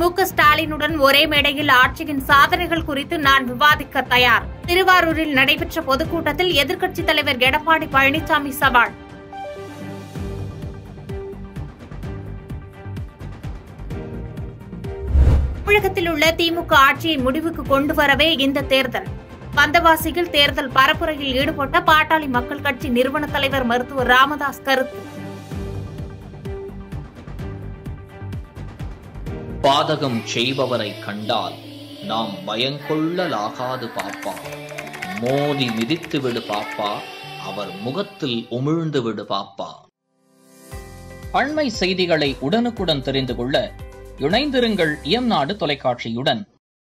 மு க ஸ்டாலினுடன் ஒரே மேடையில் ஆட்சியின் சாதனைகள் குறித்து நான் விவாதிக்க தயார் திருவாரூரில் நடைபெற்ற பொதுக்கூட்டத்தில் எதிர்க்கட்சித் தலைவர் எடப்பாடி பழனிசாமி சவால் தமிழகத்தில் உள்ள திமுக ஆட்சியை முடிவுக்கு கொண்டு வரவே இந்த தேர்தல் வந்தவாசியில் தேர்தல் பரப்புரையில் ஈடுபட்ட பாட்டாளி மக்கள் கட்சி நிறுவன தலைவர் மருத்துவர் ராமதாஸ் கருத்து பாதகம் செய்பவரை கண்டால் நாம் பயங்கொள்ளலாகாது பாப்பா மோதி மிதித்து விடு பாப்பா அவர் முகத்தில் உமிழ்ந்து விடு பாப்பா அண்மை செய்திகளை உடனுக்குடன் தெரிந்து கொள்ள இணைந்திருங்கள் எம் நாடு தொலைக்காட்சியுடன்